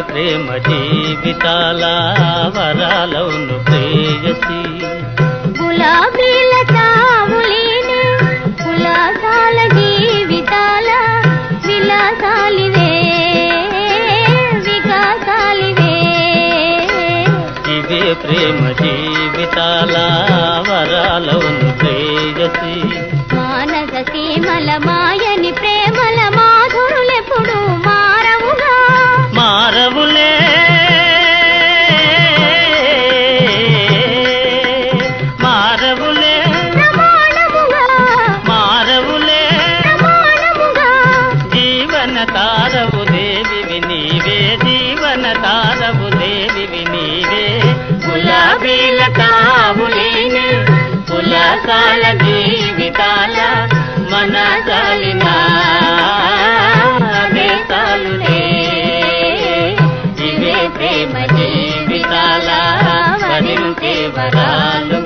ప్రేమ జీవితాల వరాలవును ప్రేయసి గులాబీల తావులేని ఉల్లాసాల జీవితాల విలాసాలివే వికాసాలివే ఇవే ప్రేమ జీవితాల వరాలవును ప్రేయసి మానస సీమల మాయని ప్రేమల మాధురులెప్పుడు మారవుగా మారవులే మారవులే ప్రమాణముగా మారవులే ప్రమాణముగా జీవన తారవు దేవివి నీవే జీవన తారవు దేవివి నీవే గులాబీల తావులేని పులసాల జీవితాల మన చాలిన దేశాలునే ఇవే ప్రేమ జీవితాల వరించే వరాలు